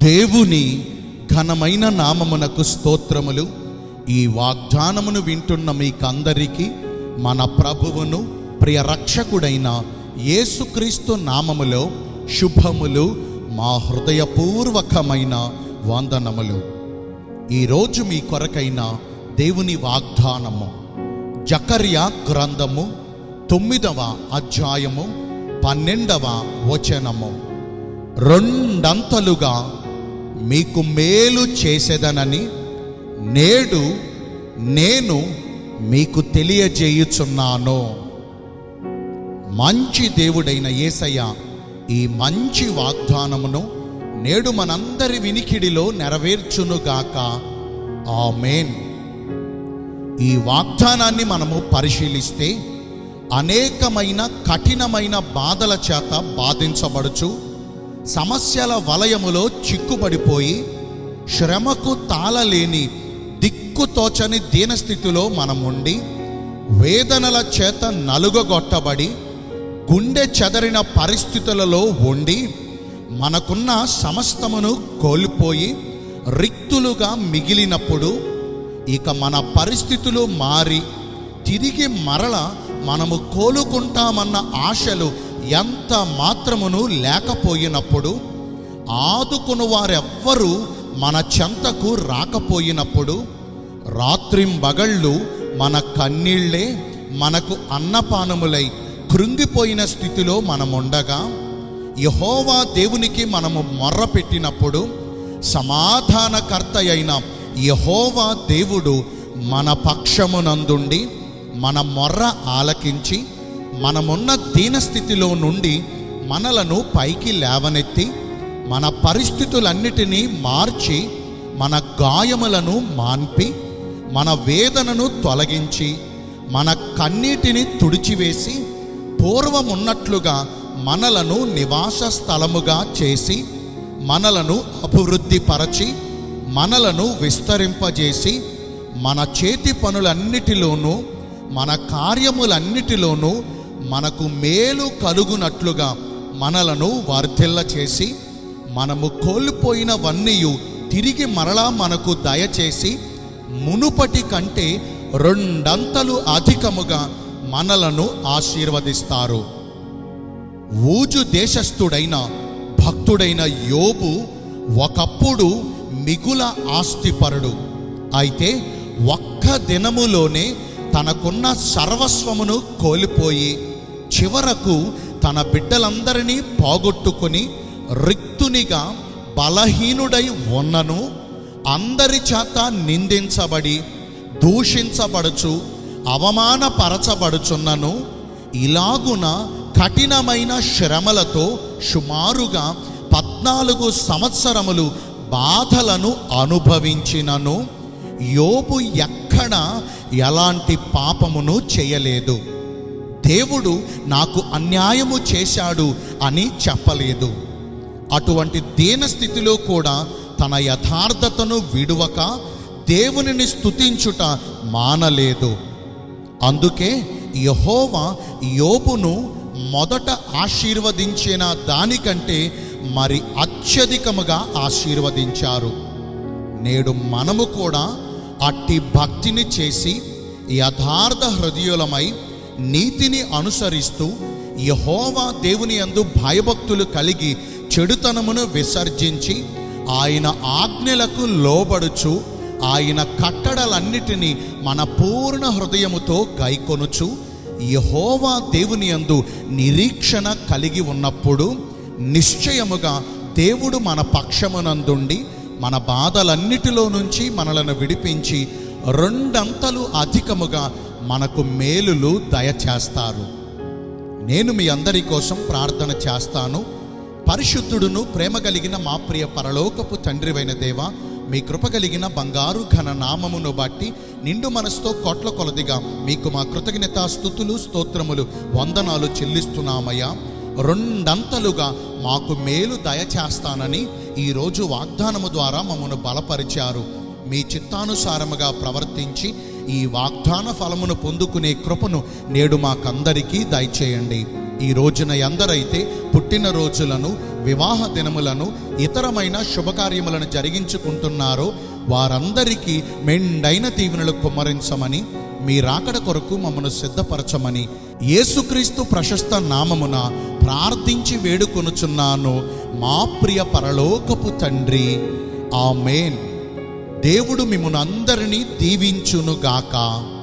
దేవుని ఘనమైన నామమునకు స్తోత్రములు ఈ వాగ్దానమును వింటున్న మీకందరికీ మన ప్రభువును ప్రియ రక్షకుడైన యేసుక్రీస్తు నామములో శుభములు మా హృదయపూర్వకమైన వందనములు ఈరోజు మీ కొరకైన దేవుని వాగ్దానము జకర్యా గ్రంథము తొమ్మిదవ అధ్యాయము పన్నెండవ వచనము రెండంతలుగా మీకు మేలు చేసేదనని నేడు నేను మీకు తెలియజేయుచున్నాను మంచి దేవుడైన యేసయ్య ఈ మంచి వాగ్దానమును నేడు మనందరి వినికిడిలో నెరవేర్చునుగాక ఆమేన్ ఈ వాగ్దానాన్ని మనము పరిశీలిస్తే అనేకమైన కఠినమైన బాధల చేత బాధించబడుచు సమస్యల వలయములో చిక్కుబడిపోయి శ్రమకు తాళలేని దిక్కుతోచని దీనస్థితిలో మనం ఉండి వేదనల చేత నలుగగొట్టబడి గుండె చెదరిన పరిస్థితులలో ఉండి మనకున్న సమస్తమును కోల్పోయి రిక్తులుగా మిగిలినప్పుడు ఇక మన పరిస్థితులు మారి తిరిగి మరల మనము కోలుకుంటామన్న ఆశలు ఎంత మాత్రమును లేకపోయినప్పుడు ఆదుకుని వారెవ్వరూ మన చెంతకు రాకపోయినప్పుడు రాత్రింబగళ్ళు మన కన్నీళ్లే మనకు అన్నపానములై కృంగిపోయిన స్థితిలో మనముండగా యహోవా దేవునికి మనము మొర్ర పెట్టినప్పుడు సమాధానకర్త అయిన యహోవా దేవుడు మన పక్షమునందుండి మన మొర్ర ఆలకించి మనమున్న దీనస్థితిలో నుండి మనలను పైకి లేవనెత్తి మన పరిస్థితులన్నిటినీ మార్చి మన గాయములను మాన్పి మన వేదనను తొలగించి మన కన్నీటిని తుడిచివేసి పూర్వమున్నట్లుగా మనలను నివాస స్థలముగా చేసి మనలను అభివృద్ధిపరచి మనలను విస్తరింపజేసి మన చేతి పనులన్నిటిలోనూ మన కార్యములన్నిటిలోనూ మనకు మేలు కలుగునట్లుగా మనలను వర్ధిల్ల చేసి మనము కోల్పోయినవన్నీ తిరిగి మరలా మనకు దయచేసి మునుపటి కంటే రెండంతలు అధికముగా మనలను ఆశీర్వదిస్తారు ఊజు దేశస్థుడైన భక్తుడైన యోబు ఒకప్పుడు మిగుల ఆస్తిపరుడు అయితే ఒక్క దినములోనే తనకున్న సర్వస్వమును కోల్పోయి చివరకు తన బిడ్డలందరినీ పోగొట్టుకొని రిక్తునిగా బలహీనుడై ఉన్నను అందరి చేత నిందించబడి దూషించబడుచు అవమానపరచబడుచున్నను ఇలాగున కఠినమైన శ్రమలతో సుమారుగా పద్నాలుగు సంవత్సరములు బాధలను అనుభవించినను యోబు ఎక్కడ ఎలాంటి పాపమును చేయలేదు దేవుడు నాకు అన్యాయము చేశాడు అని చెప్పలేదు అటువంటి దీనస్థితిలో కూడా తన యథార్థతను విడువక దేవునిని స్తుతించుట మానలేదు అందుకే యహోవా యోబును మొదట ఆశీర్వదించిన దానికంటే మరి అత్యధికముగా ఆశీర్వదించారు నేడు మనము కూడా అట్టి భక్తిని చేసి యథార్థ హృదయులమై నీతిని అనుసరిస్తూ యహోవా దేవుని యందు భయభక్తులు కలిగి చెడుతనమును విసర్జించి ఆయన ఆజ్ఞలకు లోబడుచు ఆయన కట్టడలన్నిటినీ మన పూర్ణ హృదయముతో గైకొనుచు యహోవా దేవుని యందు నిరీక్షణ కలిగి ఉన్నప్పుడు నిశ్చయముగా దేవుడు మన పక్షమునందుండి మన బాధలన్నిటిలో నుంచి మనలను విడిపించి రెండంతలు అధికముగా మనకు మేలులు దయచేస్తారు నేను మీ అందరి కోసం ప్రార్థన చేస్తాను పరిశుద్ధుడును ప్రేమ కలిగిన మా ప్రియ పరలోకపు తండ్రివైన దేవ మీ కృప కలిగిన బంగారు ఘన నామమును బట్టి నిండు మనసుతో కోట్ల కొలదిగా మీకు మా కృతజ్ఞత స్థుతులు స్తోత్రములు వందనాలు చెల్లిస్తున్నామయ్యా రెండంతలుగా మాకు మేలు దయచేస్తానని ఈరోజు వాగ్దానము ద్వారా మమ్మను బలపరిచారు మీ చిత్తానుసారముగా ప్రవర్తించి ఈ వాగ్దాన ఫలమును పొందుకునే కృపను నేడు మాకందరికీ దయచేయండి ఈ రోజున ఎందరైతే పుట్టిన రోజులను వివాహ దినములను ఇతరమైన శుభకార్యములను జరిగించుకుంటున్నారో వారందరికీ మెండైన దీవెనలు కుమ్మరించమని మీ రాకడ కొరకు మమ్మను సిద్ధపరచమని యేసుక్రీస్తు ప్రశస్త నామమున ప్రార్థించి వేడుకొనుచున్నాను మా ప్రియ పరలోకపు తండ్రి ఆమేన్ దేవుడు మిమ్మల్ని అందరినీ దీవించునుగాక